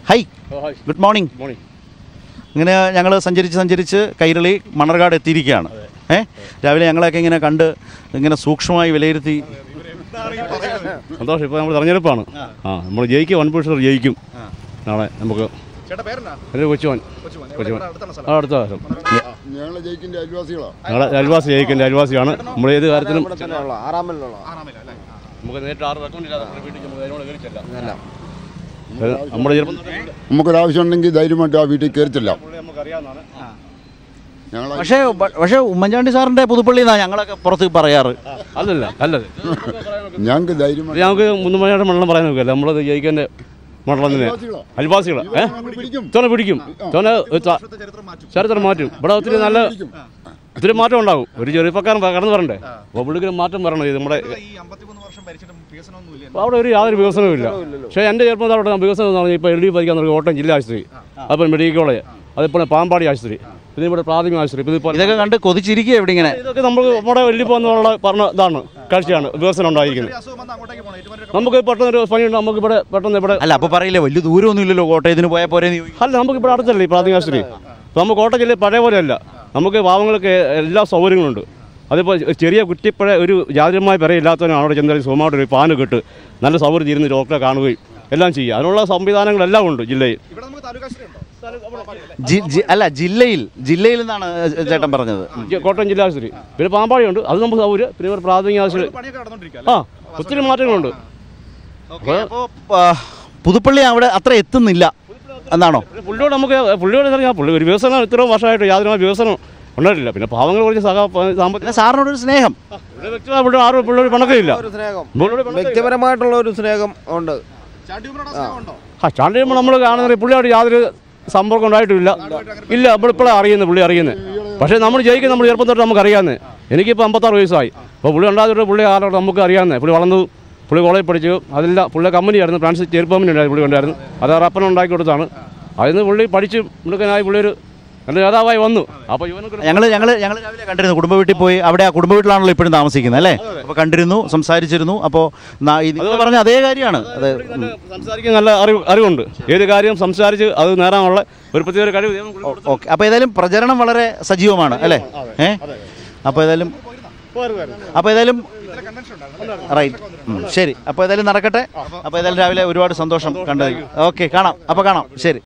High good morning morning ഇങ്ങനെ ഞങ്ങൾ സഞ്ചരിച്ച് സഞ്ചരിച്ച് കൈരളി മണർകാട് എത്തിയിരിക്കുകയാണ് ഏ രാവിലെ ഞങ്ങളെയൊക്കെ ഇങ്ങനെ കണ്ട് ഇങ്ങനെ സൂക്ഷ്മമായി വിലയിരുത്തി സന്തോഷം ഇപ്പോൾ നമ്മൾ തെരഞ്ഞെടുപ്പാണ് ആ നമ്മൾ ജയിക്കും വൺ പുരുഷർ ജയിക്കും നാളെ നമുക്ക് ഒരു കൊച്ചുവൻ കൊച്ചുവൻ ആ അടുത്ത വർഷം ഞങ്ങളെ ജയിക്കിന്റെ അയൽവാസികളാ ഞങ്ങളുടെ അയൽവാസി ജയിക്കേണ്ട അയൽവാസിയാണ് നമ്മൾ ഏത് കാര്യത്തിലും ആറാമല്ലുള്ള നമുക്ക് നേരിട്ട് ആറ് റെക്കമെൻഡ് ഇല്ലാതെ നമ്മുടെ വീട്ടിൽ നമുക്ക് അതിനോട് കയറി ചെല്ലാം. അത് നമ്മുടെ ചെറുപ്പം തൊട്ടേ നമുക്കൊരാവശ്യം ഉണ്ടെങ്കിൽ ധൈര്യമായിട്ട് ആ വീട്ടിൽ കയറിച്ചില്ല നമുക്കറിയാവുന്നതാണ് ഞങ്ങൾ പക്ഷേ പക്ഷേ ഉമ്മൻചാണ്ടി സാറിൻ്റെ പുതുപ്പള്ളി എന്നാണ് ഞങ്ങളൊക്കെ പുറത്ത് പറയാറ് അല്ലല്ല അല്ലത് ഞങ്ങൾക്ക് ധൈര്യമായിട്ട് ഇത് നമുക്ക് മുന്നുമണിയുടെ മണ്ഡലം പറയാൻ നോക്കില്ല നമ്മളത് ജയിക്കേണ്ട മണ്ഡലം തന്നെ അയൽവാസികളാ. അയൽവാസികൾ ഏഹ് ഞങ്ങൾ പിടിക്കും ചോന പിടിക്കും ചോന ചരിത്രം മാറ്റും ഇവിടെ ഒത്തിരി നല്ല ഒത്തിരി മാറ്റം ഉണ്ടാവും ഒരു ചെറുപ്പക്കാരൻ കടന്നു വരണ്ടേ അപ്പോൾ പുള്ളിക്ക് മാറ്റം വരണം ഇത് നമ്മുടെ അപ്പോൾ അവിടെ ഒരു യാതൊരു വികസനവും ഇല്ല പക്ഷേ എൻ്റെ ചെറുപ്പം അവിടെ വികസനം എന്ന് പറഞ്ഞാൽ ഇപ്പോൾ എൽ ഡി ഭരിക്കാൻ തുടങ്ങി കോട്ടയം ജില്ലാ ആശുപത്രി അപ്പോൾ മെഡിക്കൽ കോളേജ് അതുപോലെ പാമ്പാടി ആശുപത്രി പിന്നെ ഇവിടെ പ്രാഥമിക ആശുപത്രി പിന്നെ ഇപ്പോൾ ഇതൊക്കെ കണ്ട് കൊതിച്ചിരിക്കുക ഇവിടെ ഇങ്ങനെ ഇതൊക്കെ നമുക്ക് നമ്മുടെ വലിയ പോകുന്നുള്ള പറഞ്ഞ ഇതാണ് കാഴ്ചയാണ് വികസനം ഉണ്ടായിരിക്കുന്നത് നമുക്ക് പെട്ടെന്ന് ഒരു പണിയുണ്ട് നമുക്ക് ഇവിടെ പെട്ടെന്ന് ഇവിടെ അല്ല അപ്പോൾ പറയില്ലേ വലിയ ദൂരമൊന്നും ഇല്ലല്ലോ കോട്ടയത്തിന് പോയാൽ പോരെ എന്ന് ചോദിക്കും അല്ല നമുക്ക് ഇവിടെ അടുത്തല്ലേ ഈ പ്രാഥമിക ആശുപത്രി ഇപ്പോൾ നമുക്ക് കോട്ടയം ജില്ലയിൽ പഴയ പോലെ അല്ല നമുക്ക് പാവങ്ങൾക്ക് എല്ലാ സൗകര്യങ്ങളുണ്ട് അതിപ്പോൾ ചെറിയ കുറ്റിപ്പഴ ഒരു ജാതിരമായ പെരയില്ലാത്തവനാണ് അവിടെ ചെന്നാൽ സുഖമായിട്ട് ഒരു പാന് കെട്ട് നല്ല സൗകര്യം ഇരുന്ന് ഡോക്ടറെ കാണുകയും എല്ലാം ചെയ്യുക അതിനുള്ള സംവിധാനങ്ങളെല്ലാം ഉണ്ട് ജില്ലയിൽ ജി- ജി- അല്ല ജില്ലയിൽ ജില്ലയിൽ നിന്നാണ് ചേട്ടൻ പറഞ്ഞത് ജി- കോട്ടയം ജില്ലാ ആശുപത്രി പിന്നെ പാമ്പാടിയുണ്ട് അത് നമുക്ക് സൗകര്യം പിന്നെ ഇവിടെ പ്രാഥമിക ആശുപത്രി ആ ഒത്തിരി മാറ്റങ്ങളുണ്ട് അപ്പോൾ പുതുപ്പള്ളി അവിടെ അത്ര എത്തുന്നില്ല എന്നാണോ പിന്നെ പുള്ളിയോട് നമുക്ക് പുള്ളിയോട് പറഞ്ഞാൽ പുള്ളി ഒരു വികസനം ഇത്രയും വർഷമായിട്ട് യാതൊരു വികസനം ഉണ്ടായിട്ടില്ല പിന്നെ പാവങ്ങൾ കുറച്ച് സഹ സാമ്പത്തിക പിന്നെ സാറിനോടൊരു സ്നേഹം പുള്ളി വ്യക്തിപരമായി പുള്ളി ആരും പുള്ളിയോട് പണക്കമില്ല ഒരു സ്നേഹം പുള്ളിയോട് പണക്കമില്ല. വ്യക്തിപരമായിട്ടുള്ള ഒരു സ്നേഹം ഉണ്ട് ആ ചാണ്ടി ചെയ്യുമ്പോൾ നമ്മൾ കാണുന്നത് പുള്ളിയോട് യാതൊരു സമ്പർക്കം ഉണ്ടായിട്ടില്ല ഇല്ല നമ്മൾ ഇപ്പോഴാണ് അറിയുന്നത് പുള്ളി അറിയുന്നത് പക്ഷേ നമ്മൾ ജയിക്കും നമ്മൾ ചെറുപ്പം തൊട്ട് നമുക്ക് അറിയാവുന്നത് എനിക്കിപ്പോൾ അമ്പത്താറ് വയസ്സായി അപ്പോൾ പുള്ളി ഉണ്ടായതൊരു പുള്ളി ആരോട് നമുക്ക് അറിയാവുന്നത് പുള്ളി വളർന്നു പുള്ളി കോളേജ് പഠിച്ചു അതെല്ലാം പുള്ളി കമ്പനിയായിരുന്നു ഫ്രാൻസിസ് ചെരുപ്പ് കമ്പനി ഉണ്ടായിരുന്നു പുള്ളി ഉണ്ടായിരുന്നു അത് റപ്പൻ ഉണ്ടാക്കി കൊടുത്താണ് അതിന് പുള്ളി പഠിച്ച് മിടുക്കനായി പുള്ളി ഒരു നല്ല നേതാവായി വന്നു അപ്പോൾ ഇവനൊക്കെ ഞങ്ങൾ ഞങ്ങൾ ഞങ്ങൾ രാവിലെ കണ്ടിരുന്നു കുടുംബ വീട്ടിൽ പോയി അവിടെ ആ കുടുംബ വീട്ടിലാണല്ലോ ഇപ്പോഴും താമസിക്കുന്നത് അല്ലേ അപ്പോൾ കണ്ടിരുന്നു സംസാരിച്ചിരുന്നു അപ്പോൾ നിങ്ങൾ പറഞ്ഞ അതേ കാര്യമാണ് അത് നല്ല സംസാരിക്കാൻ നല്ല അറിവ് അറിവുണ്ട് ഏത് കാര്യം സംസാരിച്ച് അത് നേടാനുള്ള ഒരു പ്രത്യേക കഴിവ് ദൈവം പുള്ളിക്ക് കൊടുത്തു. ഓക്കെ അപ്പോൾ ഏതായാലും പ്രചരണം വളരെ സജീവമാണ് അല്ലേ ഏ അപ്പോൾ ഏതായാലും അപ്പോൾ ഏതായാലും റൈറ്റ് ഉം, ശരി അപ്പോൾ ഏതായാലും നടക്കട്ടെ അപ്പോൾ ഏതായാലും രാവിലെ ഒരുപാട് സന്തോഷം കണ്ടത് ഓക്കെ കാണാം അപ്പോൾ കാണാം ശരി